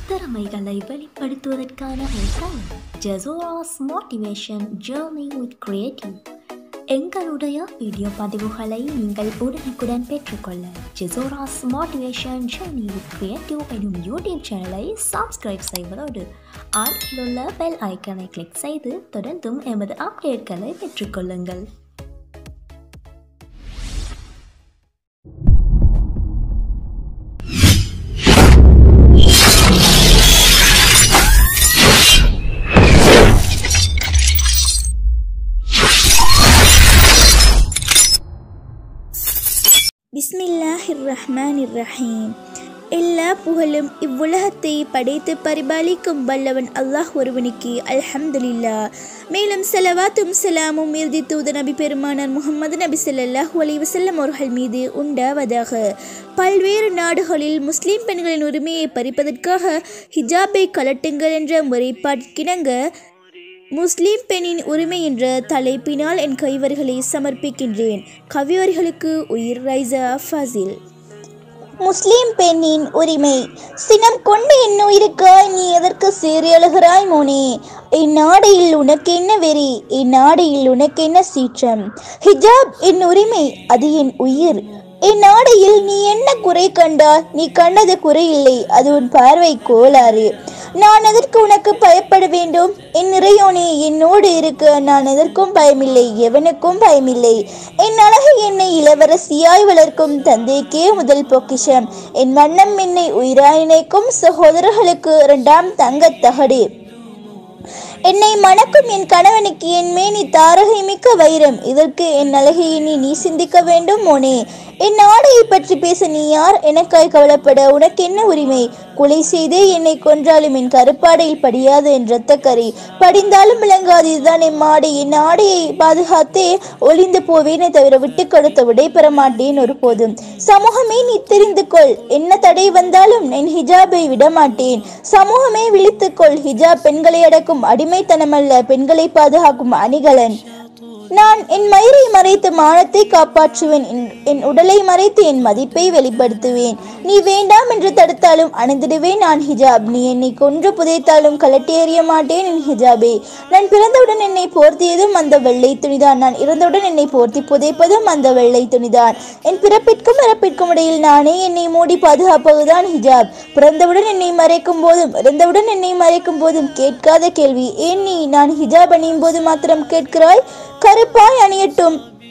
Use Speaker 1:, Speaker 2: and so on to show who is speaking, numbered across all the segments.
Speaker 1: திறமைகளை வெளிப்படுத்துவதற்கான ஒரு தளம் Jesoras motivation journey with creative எங்களுடைய வீடியோ பதிவுகளை நீங்கள் உடனுக்குடன் பெற்றுக்கொள்ள Jesoras motivation journey with creative எனும் யூடியூப் சேனலை சப்ஸ்கிரைப் செய்வதோடு அருகில் உள்ள பெல் ஐக்கனை கிளிக் செய்து தொடர்ந்தும் எமது அப்டேட்களை பெற்றுக்கொள்ளுங்கள்
Speaker 2: பிஸ்மில்லாஹிர் ரஹ்மான் ரஹீம் எல்லா புகழும் இவ்வுலகத்தை படைத்து பரிபாலிக்கும் வல்லவன் அல்லாஹ் ஒருவனுக்கு அல்ஹம்துலில்லா மேலும் செலவாத்தும் சலாமும் இறுதி தூத நபி பெருமானார் முகமது நபி ஸல்லல்லாஹு அலைஹி வஸல்லம் அவர்கள் மீது உண்டாவதாக பல்வேறு நாடுகளில் முஸ்லிம் பெண்களின் உரிமையை பறிப்பதற்காக ஹிஜாபை கலட்டுங்கள் என்ற முறைப்பாட்டிற்கிணங்க முஸ்லிம் பெண்ணின் உரிமை என்ற தலைப்பினால் என் கைவரிகளை சமர்ப்பிக்கின்றேன் கவிவரிகளுக்கு உயிர் ரைசா ஃபாசில் முஸ்லிம் பெண்ணின் உரிமை சினம் கொண்டு என் உயிருக்காய் நீ எதற்கு சீறி அழுகிறாய் மோனே என் நாடையில் உனக்கு என்ன வெறி என் நாடையில் உனக்கு என்ன சீற்றம் ஹிஜாப் என் உரிமை அது என் உயிர் என் நாடையில் நீ என்ன குறை கண்டால் நீ கண்டது குறையில்லை அது உன் பார்வை கோளாறு நான் எதற்கு உனக்கு பயப்பட வேண்டும் என் இறையோனே என்னோடு இருக்க நான் எதற்கும் பயமில்லை எவனுக்கும் பயமில்லை என் அழகு என்னை இளவரசியாய் வளர்க்கும் தந்தைக்கே முதல் பொக்கிஷம் என் வண்ணம் என்னை உயிராய் நினைக்கும் சகோதரர்களுக்கு இரண்டாம் தங்கத் தகடு என்னை மணக்கும் என் கணவனுக்கு என் மேனி தாரகை மிக்க வைரம் இதற்கு என் அழகை எண்ணி நீ சிந்திக்க வேண்டும் மோனே என் ஆடையை பற்றி பேச நீ யார் எனக்காய் கவலைப்பட உனக்கு என்ன உரிமை கொலை செய்தே என்னை கொன்றாலும் என் கருப்பாடையில் படியாது என் இரத்தக்கரை படிந்தாலும் விளங்காது இதுதான் என் ஆடை என் ஆடையை பாதுகாத்தே ஒளிந்து போவேனே தவிர விட்டு கொடுத்த விடை பெற மாட்டேன் ஒருபோதும் சமூகமே நீ தெரிந்து கொள் என்ன தடை வந்தாலும் என் ஹிஜாபை விடமாட்டேன் சமூகமே விழித்துக்கொள் ஹிஜாப் பெண்களை அடக்கும் அடிமைத்தனமல்ல பெண்களை பாதுகாக்கும் அணிகலன் நான் என் மயிரை மறைத்து மானத்தை காப்பாற்றுவேன் என்- என் உடலை மறைத்து என் மதிப்பை வெளிப்படுத்துவேன் நீ வேண்டாம் என்று தடுத்தாலும் அணிந்திடுவேன் நான் ஹிஜாப் நீ என்னை கொன்று புதைத்தாலும் கலட்டி எறிய மாட்டேன் என் ஹிஜாபே நான் பிறந்தவுடன் என்னை போர்த்தியதும் அந்த வெள்ளை துணிதான் நான் இறந்தவுடன் என்னை போர்த்தி புதைப்பதும் அந்த வெள்ளை துணிதான் என் பிறப்பிற்கும் இறப்பிற்கும் இடையில் நானே என்னை மூடி பாதுகாப்பதுதான் ஹிஜாப் பிறந்தவுடன் என்னை மறைக்கும் போதும் இறந்தவுடன் என்னை மறைக்கும் போதும் கேட்காத கேள்வி ஏன் நீ நான் ஹிஜாப் அணியும் போது மாத்திரம் கேட்கிறாய் கருப்பாய் அணியட்டும்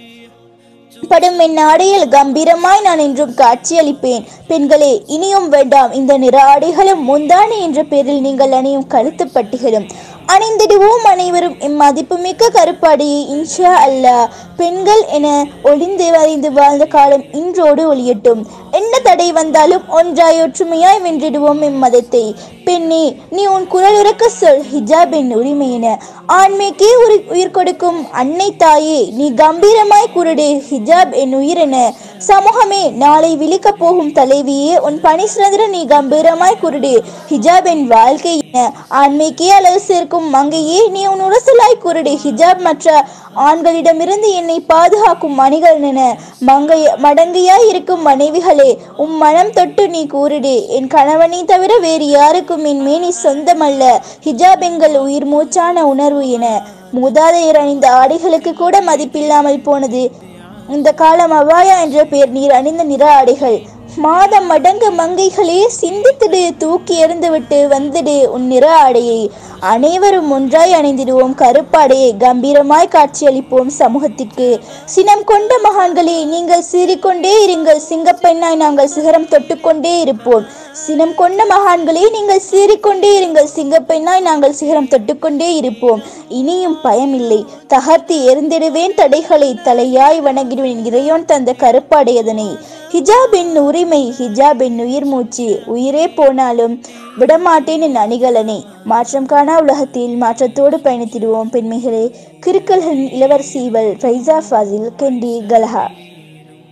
Speaker 2: படும் என் ஆடையில் கம்பீரமாய் நான் என்றும் காட்சியளிப்பேன் பெண்களே இனியும் வேண்டாம் இந்த நிற ஆடைகளும் முந்தானி என்ற பேரில் நீங்கள் அணியும் கழுத்து பட்டிகளும் அணிந்திடுவோம் அனைவரும் இம்மதிப்புமிக்க கருப்பாடையை இன்ஷா அல்லாஹ் பெண்கள் என ஒளிந்து வரைந்து வாழ்ந்த காலம் இன்றோடு ஒளியட்டும் என்ன தடை வந்தாலும் ஒன்றாய் ஒற்றுமையாய் வென்றிடுவோம் இம்மதத்தை பெண்ணே நீ உன் குரல் உறக்க சொல் ஹிஜாப் என் உரிமை என ஆண்மைக்கே உரி உயிர் கொடுக்கும் அன்னை தாயே நீ கம்பீரமாய் குருடு ஹிஜாப் என் உயிர் என சமூகமே நாளை விழிக்கப் போகும் தலைவியே உன் பணி சுதந்திர நீ கம்பீரமாய் குருடு ஹிஜாப் என் வாழ்க்கை என ஆண்மைக்கே அழகு சேர்க்கும் மங்கையே நீ உன் உரசலாய் குருடு ஹிஜாப் மற்ற ஆண்களிடமிருந்து என்னை பாதுகாக்கும் மணிகள் என மங்கை மடங்கையாய் இருக்கும் மனைவிகளே உம் மனம் தொட்டு நீ கூறிடு என் கணவனை தவிர வேறு யாருக்கும் என் மேனி சொந்தமல்ல ஹிஜாப் எங்கள் உயிர் மூச்சான உணர்வு என மூதாதையர் அணிந்த ஆடைகளுக்கு கூட மதிப்பில்லாமல் போனது இந்த காலம் அவாயா என்ற பெயர் நீர் அணிந்த நிற ஆடைகள் மாதம் மடங்கு மங்கைகளே சிந்தித்திடு தூக்கி எறிந்துவிட்டு வந்துடு உன் நிற ஆடையை அனைவரும் ஒன்றாய் அணிந்திடுவோம் கருப்பாடையை கம்பீரமாய் காட்சியளிப்போம் சமூகத்திற்கு சினம் கொண்ட மகான்களே நீங்கள் சீறிக்கொண்டே இருங்கள் சிங்கப்பெண்ணாய் நாங்கள் சிகரம் தொட்டுக்கொண்டே இருப்போம் சினம் கொண்ட மகான்களே நீங்கள் சீறிக்கொண்டே இருங்கள் சிங்கப்பெண்ணாய் நாங்கள் சிகரம் தொட்டுக்கொண்டே இருப்போம் இனியும் பயமில்லை தகர்த்து எரிந்திடுவேன் தடைகளை தலையாய் வணங்கிடுவேன் இறையோன் தந்த கருப்பாடையதனை ஹிஜாப் என் உரிமை ஹிஜாப் என் உயிர் மூச்சு உயிரே போனாலும் விடமாட்டேன் என் அணிகலனை மாற்றம் காணா உலகத்தில் மாற்றத்தோடு பயணித்திடுவோம் பெண்மைகளே கிறுக்கல்களின் இளவரசி இவள் ஃபைசா ஃபாசில் கெண்டி கலஹா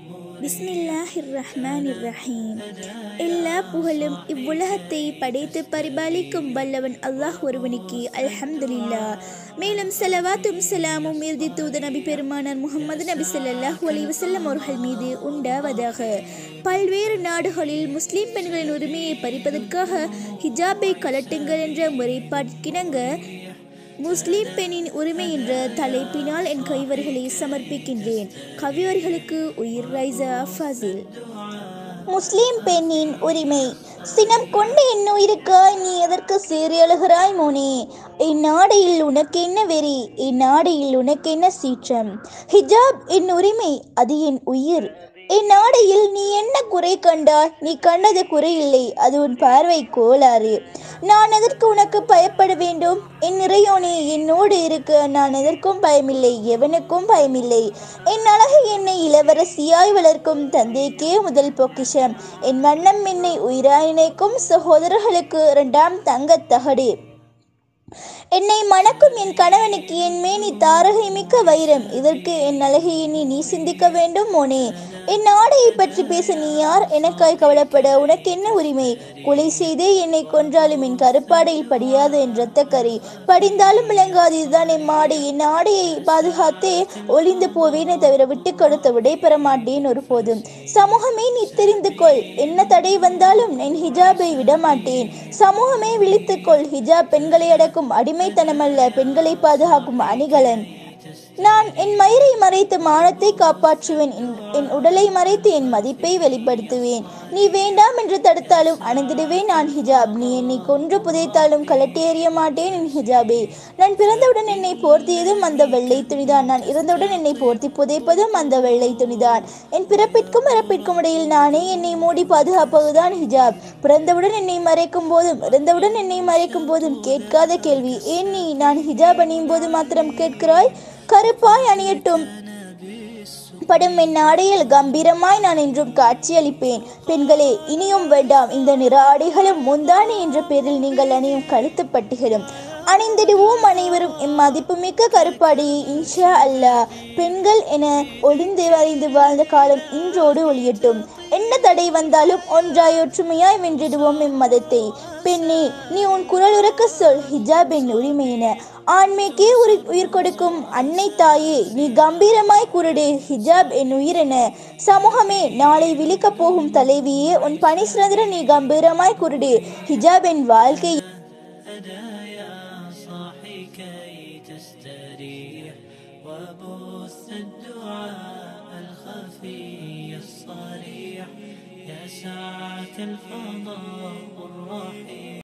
Speaker 2: பிஸ்மில்லாஹிர் ரஹ்மானிர் ரஹீம் எல்லா புகழும் இவ்வுலகத்தை படைத்து பரிபாலிக்கும் வல்லவன் அல்லாஹ் ஒருவனுக்கு அல்ஹம்துலில்லா மேலும் செலவாத்தும் சலாமும் இறுதி தூத நபி பெருமானார் முகமது நபி ஸல்லல்லாஹு அலைஹி வஸல்லம் அவர்கள் மீது உண்டாவதாக பல்வேறு நாடுகளில் முஸ்லிம் பெண்களின் உரிமையை பறிப்பதற்காக ஹிஜாபை கலட்டுங்கள் என்ற முறைப்பாட்டிற்கிணங்க முஸ்லிம் பெண்ணின் உரிமை என்ற தலைப்பினால் என் கைவர்களை சமர்ப்பிக்கின்றேன் கவிவர்களுக்கு உயிர் ரைசா ஃபாசில்
Speaker 3: முஸ்லிம் பெண்ணின் உரிமை சினம் கொண்டு என் உயிருக்காய் நீ எதற்கு சீறி அழுகிறாய் மோனே இந்நாடையில் உனக்கு என்ன வெறி இந்நாடையில் உனக்கு என்ன சீற்றம் ஹிஜாப் என் உரிமை அது என் உயிர் இந்நாடையில் நீ என்ன குறை கண்டாய் நீ கண்டது குறையில்லை அது உன் பார்வை கோளாறு நான் எதற்கு உனக்கு பயப்பட வேண்டும் என் இறையோனே என்னோடு இருக்க நான் எதற்கும் பயமில்லை எவனுக்கும் பயமில்லை என் அழகு என்னை இளவரசியாய் வளர்க்கும் தந்தைக்கே முதல் பொக்கிஷம் என் வண்ணம் என்னை உயிராய் நினைக்கும் சகோதரர்களுக்கு இரண்டாம் தங்கத் தகடு என்னை மணக்கும் என் கணவனுக்கு என் மேனி தாரகை மிக்க வைரம் இதற்கு என் அழகை எண்ணி நீ சிந்திக்க வேண்டும் மோனே என் ஆடையை பற்றி பேச நீ யார் எனக்காய் கவலைப்பட உனக்கு என்ன உரிமை கொலை செய்தே என்னை கொன்றாலும் என் கருப்பாடையில் படியாது என் இரத்தக்கரை படிந்தாலும் விளங்காது இதுதான் என் ஆடை என் ஆடையை பாதுகாத்தே ஒளிந்து போவேனே தவிர விட்டு கொடுத்த விடை பெற மாட்டேன் ஒருபோதும் சமூகமே நீ தெரிந்து கொள் என்ன தடை வந்தாலும் என் ஹிஜாபை விடமாட்டேன் சமூகமே விழித்துக்கொள் ஹிஜாப் பெண்களை அடக்கும் அடிமைத்தனமல்ல பெண்களை பாதுகாக்கும் அணிகலன் நான் என் மயிரை மறைத்து மானத்தை காப்பாற்றுவேன் என்- என் உடலை மறைத்து என் மதிப்பை வெளிப்படுத்துவேன் நீ வேண்டாம் என்று தடுத்தாலும் அணிந்திடுவேன் நான் ஹிஜாப் நீ என்னை கொன்று புதைத்தாலும் கலட்டி எறிய மாட்டேன் என் ஹிஜாபே நான் பிறந்தவுடன் என்னை போர்த்தியதும் அந்த வெள்ளை துணிதான் நான் இறந்தவுடன் என்னை போர்த்தி புதைப்பதும் அந்த வெள்ளை துணிதான் என் பிறப்பிற்கும் இறப்பிற்கும் இடையில் நானே என்னை மூடி பாதுகாப்பதுதான் ஹிஜாப் பிறந்தவுடன் என்னை மறைக்கும் போதும் இறந்தவுடன் என்னை மறைக்கும் போதும் கேட்காத கேள்வி ஏன் நீ நான் ஹிஜாப் அணியும் போது மாத்திரம் கேட்கிறாய் கருப்பாய் அணியட்டும் படும் என் ஆடையில் கம்பீரமாய் நான் என்றும் காட்சியளிப்பேன் பெண்களே இனியும் வேண்டாம் இந்த நிற ஆடைகளும் முந்தானி என்ற பேரில் நீங்கள் அணியும் கழுத்து பட்டிகளும் அணிந்திடுவோம் அனைவரும் இம்மதிப்புமிக்க கருப்பாடையை இன்ஷா அல்லாஹ் பெண்கள் என ஒளிந்து வரைந்து வாழ்ந்த காலம் இன்றோடு ஒளியட்டும் என்ன தடை வந்தாலும் ஒன்றாய் ஒற்றுமையாய் வென்றிடுவோம் இம்மதத்தை பெண்ணே நீ உன் குரல் உறக்க சொல் ஹிஜாப் என் உரிமை என ஆண்மைக்கே உரி உயிர் கொடுக்கும் அன்னை தாயே நீ கம்பீரமாய் குருடு ஹிஜாப் என் உயிர் என சமூகமே நாளை விழிக்கப் போகும் தலைவியே உன் பணி சிறந்திர நீ கம்பீரமாய் குருடு ஹிஜாப் என் வாழ்க்கை
Speaker 4: هدايا صاحي كي تستريح وبث الدعاء الخفي الصريح يا ساعة الفضاء الرحيم